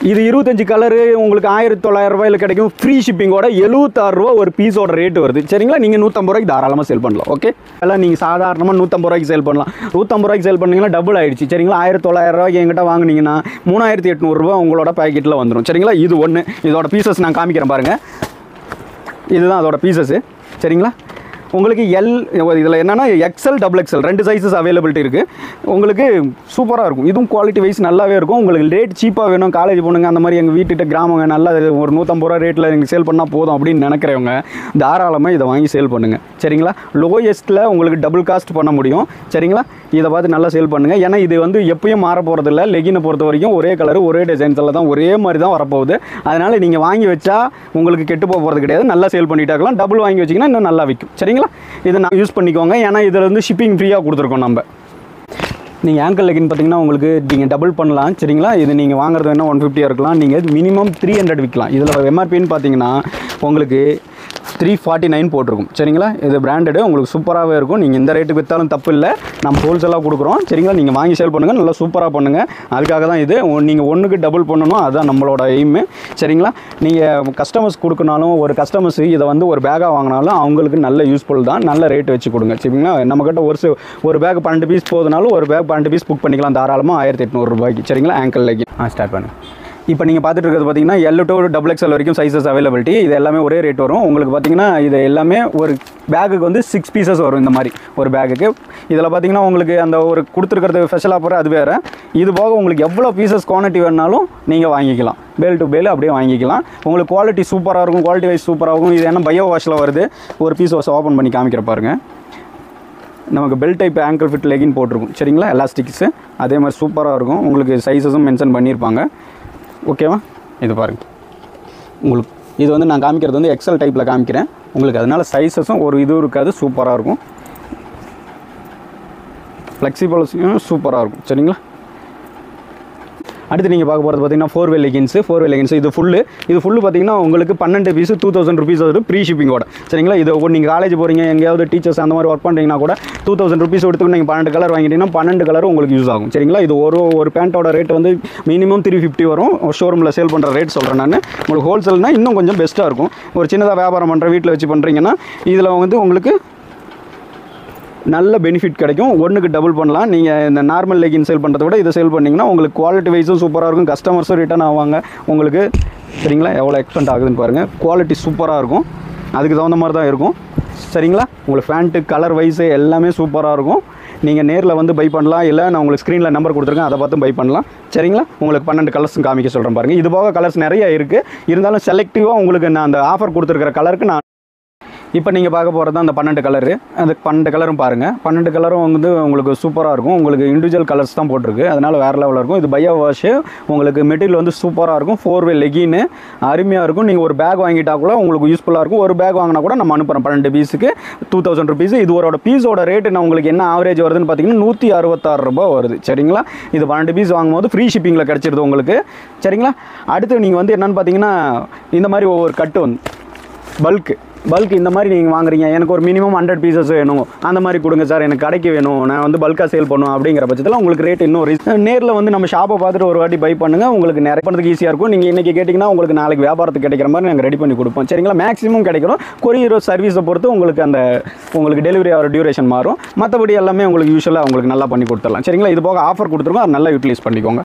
இது இருபத்தஞ்சு கலரு உங்களுக்கு ஆயிரத்தி தொள்ளாயிரம் ரூபாயில் கிடைக்கும் ஃப்ரீ ஷிப்பிங்கோட எழுபத்தாறு ரூபா ஒரு பீஸோட ரேட் வருது சரிங்களா நீங்கள் நூற்றம்பது ரூபாய்க்கு தாராளமாக சேல் பண்ணலாம் ஓகே எல்லாம் நீங்கள் சாதாரணமாக நூற்றம்பது ரூபாய்க்கு சேல் பண்ணலாம் நூற்றம்பது ரூபாய்க்கு சேல் பண்ணீங்கன்னா டபுள் ஆயிடுச்சு சரிங்களா ஆயிரத்தி தொள்ளாயிரம் ரூபாய்க்கு எங்கிட்ட வாங்குனீங்கன்னா மூணாயிரத்தி எட்நூறுரூவா உங்களோட பேக்கெட்டில் வந்துடும் சரிங்களா இது ஒன்று இதோட பீசஸ் நான் காமிக்கிறேன் பாருங்கள் இதுதான் அதோட பீசஸ்ஸு சரிங்களா உங்களுக்கு எல் இதில் என்னென்னா எக்ஸல் டபுள் எக்ஸல் ரெண்டு சைஸஸ் அவைலபிலிட்டி இருக்குது உங்களுக்கு சூப்பராக இருக்கும் இதுவும் குவாலிட்டி வைஸ் நல்லாவே இருக்கும் உங்களுக்கு ரேட் சீப்பாக வேணும் காலேஜ் பொண்ணுங்க அந்த மாதிரி எங்கள் வீட்டுக்கிட்ட கிராமங்க நல்லா ஒரு நூற்றம்பது ரூபா ரேட்டில் எங்களுக்கு சேல் பண்ணால் போதும் அப்படின்னு நினைக்கிறவங்க தாராளமாக இதை வாங்கி சேல் பண்ணுங்கள் சரிங்களா லோயஸ்ட்டில் உங்களுக்கு டபுள் காஸ்ட் பண்ண முடியும் சரிங்களா இதை பார்த்து நல்லா சேல் பண்ணுங்கள் ஏன்னா இது வந்து எப்பயும் மாற போகிறதில்ல லெகினை பொறுத்த வரைக்கும் ஒரே கலர் ஒரே டிசைன்ஸில் தான் ஒரே மாதிரி தான் வரப்போகுது அதனால் நீங்கள் வாங்கி வச்சா உங்களுக்கு கெட்டு போக போகிறது கிடையாது நல்லா சேல் பண்ணிட்டே இருக்கலாம் டபுள் வாங்கி வச்சிங்கன்னா இன்னும் நல்லா விற்கும் சரிங்களா இதை நான் யூஸ் பண்ணிக்கோங்க ஏன்னா இதில் வந்து ஷிப்பிங் ஃப்ரீயாக கொடுத்துருக்கோம் நம்ம நீங்கள் ஆங்கிள் லெகின் பார்த்தீங்கன்னா உங்களுக்கு நீங்கள் டபுள் பண்ணலாம் சரிங்களா இது நீங்கள் வாங்குறது வேணால் ஒன் ஃபிஃப்டியாக இருக்கலாம் நீங்கள் மினிமம் த்ரீ ஹண்ட்ரட் விற்கலாம் இதில் எம்ஆர்பின்னு பார்த்தீங்கன்னா உங்களுக்கு த்ரீ ஃபார்ட்டி நைன் போட்டிருக்கும் சரிங்களா இது பிராண்டடு உங்களுக்கு சூப்பராகவே இருக்கும் நீங்கள் இந்த ரேட்டுக்கு விற்றாலும் தப்பு இல்லை நம்ம ஹோல்சேலாக கொடுக்குறோம் சரிங்களா நீங்கள் வாங்கி சேல் பண்ணுங்கள் நல்லா சூப்பராக பண்ணுங்கள் அதுக்காக தான் இது நீங்கள் ஒன்றுக்கு டபுள் பண்ணணும் அதுதான் நம்மளோட எய்மு சரிங்களா நீங்கள் கஸ்டமர்ஸ் கொடுக்கனாலும் ஒரு கஸ்டமர்ஸ் இதை வந்து ஒரு பேக்காக வாங்கினாலும் அவங்களுக்கு நல்ல யூஸ்ஃபுல் தான் நல்ல ரேட் வச்சு கொடுங்க சரிங்களா நம்மக்கிட்ட ஒரு சி- ஒரு பேக் பன்னெண்டு பீஸ் போகுதுனாலும் ஒரு பேக் பன்னெண்டு பீஸ் புக் பண்ணிக்கலாம் தாராளமாக ஆயிரத்தி எட்நூறுபாய்க்கு சரிங்களா ஆங்கிள் லெகின் ஆ ஸ்டார்ட் பண்ணு இப்போ நீங்கள் பார்த்துட்டு இருக்கிறது பார்த்தீங்கன்னா எல்லு டு டபுள் எக்ஸ்எல் வரைக்கும் சைஸஸ் அவைலபிலிட்டி இது எல்லாமே ஒரே ரேட் வரும் உங்களுக்கு பார்த்தீங்கன்னா இது எல்லாமே ஒரு பேக்குக்கு வந்து சிக்ஸ் பீசஸ் வரும் இந்த மாதிரி ஒரு பேக்குக்கு இதில் பார்த்தீங்கன்னா உங்களுக்கு அந்த ஒரு கொடுத்துருக்கிறது ஸ்பெஷல் ஆஃபர் அது வேறு இது போக உங்களுக்கு எவ்வளோ பீசஸ் குவான்டிட்டி வேணாலும் நீங்கள் வாங்கிக்கலாம் பேல் டு பேல் அப்படியே வாங்கிக்கலாம் உங்களுக்கு குவாலிட்டி சூப்பராக இருக்கும் குவாலிட்டி வைஸ் சூப்பராக இருக்கும் இது என்ன பயோ வாஷில் வருது ஒரு பீஸ் வாஷ் ஓப்பன் பண்ணி காமிக்கிற பாருங்க நமக்கு bell type ankle fit legging போட்டிருக்கும் சரிங்களா எலாஸ்டிக்ஸு அதே மாதிரி சூப்பராக இருக்கும் உங்களுக்கு சைஸஸும் மென்ஷன் பண்ணியிருப்பாங்க ஓகேவா இது பாருங்க உங்களுக்கு இது வந்து நான் காமிக்கிறது வந்து எக்ஸல் டைப்பில் காமிக்கிறேன் உங்களுக்கு அதனால சைஸஸும் ஒரு இதுவும் இருக்காது சூப்பராக இருக்கும் ஃப்ளெக்சிபிள்ஸும் சூப்பராக இருக்கும் சரிங்களா அடுத்து நீங்கள் பார்க்க போகிறது பார்த்தீங்கன்னா four way leggings four way leggings இது ஃபுல்லு இது ஃபுல்லு பார்த்தீங்கன்னா உங்களுக்கு பன்னெண்டு பீஸ் டூ தௌசண்ட் ருபீஸ் வரும் ப்ரீ ஷிப்பிங்கோட சரிங்களா இது நீங்கள் காலேஜ் போகிறீங்க எங்கேயாவது டீச்சர்ஸ் அந்த மாதிரி ஒர்க் பண்ணுறீங்கன்னா கூட டூ தௌசண்ட் ருபீஸ் எடுத்து நீங்கள் பன்னெண்டு கலர் வாங்கிட்டீங்கன்னா பன்னெண்டு கலர் உங்களுக்கு யூஸ் ஆகும் சரிங்களா இது ஒரு ஒரு பேண்ட்டோட ரேட் வந்து மினிமம் த்ரீ ஃபிஃப்டி வரும் ஷோரூமில் சேல் பண்ணுற ரேட் சொல்கிறேன் நான் உங்களுக்கு ஹோல்சேல்னா இன்னும் கொஞ்சம் பெஸ்ட்டாக இருக்கும் ஒரு சின்னதாக வியாபாரம் பண்ணுற வீட்டில் வச்சு பண்ணுறீங்கன்னா இதில் வந்து உங்களுக்கு நல்ல பெனிஃபிட் கிடைக்கும் ஒன்றுக்கு டபுள் பண்ணலாம் நீங்கள் இந்த நார்மல் லெகின் சேல் பண்ணுறத விட இதை சேல் பண்ணிங்கன்னா உங்களுக்கு குவாலிட்டி வைஸும் சூப்பராக இருக்கும் கஸ்டமர்ஸும் ரிட்டர்ன் ஆவாங்க உங்களுக்கு சரிங்களா எவ்வளோ எக்ஸ்பெண்ட் ஆகுதுன்னு பாருங்கள் குவாலிட்டி சூப்பராக இருக்கும் அதுக்கு தகுந்த மாதிரி தான் இருக்கும் சரிங்களா உங்களுக்கு ஃபேண்ட்டு கலர் வைஸு எல்லாமே சூப்பராக இருக்கும் நீங்கள் நேரில் வந்து பை பண்ணலாம் இல்லை நான் உங்களுக்கு ஸ்க்ரீனில் நம்பர் கொடுத்துருக்கேன் அதை பார்த்து பை பண்ணலாம் சரிங்களா உங்களுக்கு பன்னெண்டு கலர்ஸும் காமிக்க சொல்கிறேன் பாருங்கள் இது போக கலர்ஸ் நிறைய இருக்குது இருந்தாலும் செலக்டிவாக உங்களுக்கு நான் அந்த ஆஃபர் கொடுத்துருக்கிற கலருக்கு நான் இப்போ நீங்கள் பார்க்க போகிறது அந்த பன்னெண்டு கலரு அந்த பன்னெண்டு கலரும் பாருங்கள் பன்னெண்டு கலரும் வந்து உங்களுக்கு சூப்பராக இருக்கும் உங்களுக்கு இண்டிவிஜுவல் கலர்ஸ் தான் போட்டிருக்கு அதனால் வேறு லெவலில் இருக்கும் இது பயோ வாஷு உங்களுக்கு மெட்டீரியல் வந்து சூப்பராக இருக்கும் ஃபோர் வே லெகின்னு அருமையாக இருக்கும் நீங்கள் ஒரு பேக் வாங்கிட்டா கூட உங்களுக்கு யூஸ்ஃபுல்லாக இருக்கும் ஒரு பேக் வாங்கினா கூட நம்ம அனுப்புகிறோம் பன்னெண்டு பீஸுக்கு டூ தௌசண்ட் ருபீஸ் இது ஒரு பீஸோட ரேட்டு நான் உங்களுக்கு என்ன ஆவரேஜ் வருதுன்னு பார்த்தீங்கன்னா நூற்றி அறுபத்தாறு ரூபாய் வருது சரிங்களா இது பன்னெண்டு பீஸ் வாங்கும்போது ஃப்ரீ ஷிப்பிங்கில் கிடச்சிருது உங்களுக்கு சரிங்களா அடுத்து நீங்கள் வந்து என்னென்னு பார்த்தீங்கன்னா இந்த மாதிரி ஒவ்வொரு கட்டு வந்து பல்க்கு பல்க் இந்த மாதிரி நீங்கள் வாங்குறீங்க எனக்கு ஒரு மினிமம் ஹண்ட்ரட் பீசஸ் வேணும் அந்த மாதிரி கொடுங்க சார் எனக்கு கடைக்கு வேணும் நான் வந்து பல்காக சேல் பண்ணும் அப்படிங்கிற பட்சத்தில் உங்களுக்கு ரேட் இன்னும் ரீஸ் நேரில் வந்து நம்ம ஷாப்பை பார்த்துட்டு ஒரு வாட்டி பை பண்ணுங்கள் உங்களுக்கு நிறைய பண்ணுறதுக்கு ஈஸியாக இருக்கும் நீங்கள் இன்றைக்கி கேட்டிங்கன்னா உங்களுக்கு நாளைக்கு வியாபாரத்துக்கு கிடைக்கிற மாதிரி நாங்கள் ரெடி பண்ணி கொடுப்போம் சரிங்களா மேக்ஸிமம் கிடைக்கிறோம் கொரியர் சர்வீஸை பொறுத்து உங்களுக்கு அந்த உங்களுக்கு டெலிவரி ஆகிற டியூரேஷன் மாறும் மற்றபடி எல்லாமே உங்களுக்கு யூஸ்வலாக உங்களுக்கு நல்லா பண்ணி கொடுத்துடலாம் சரிங்களா இது போக ஆஃபர் கொடுத்துருக்கோம் அதை நல்லா யூட்டிலைஸ் பண்ணிக்கோங்க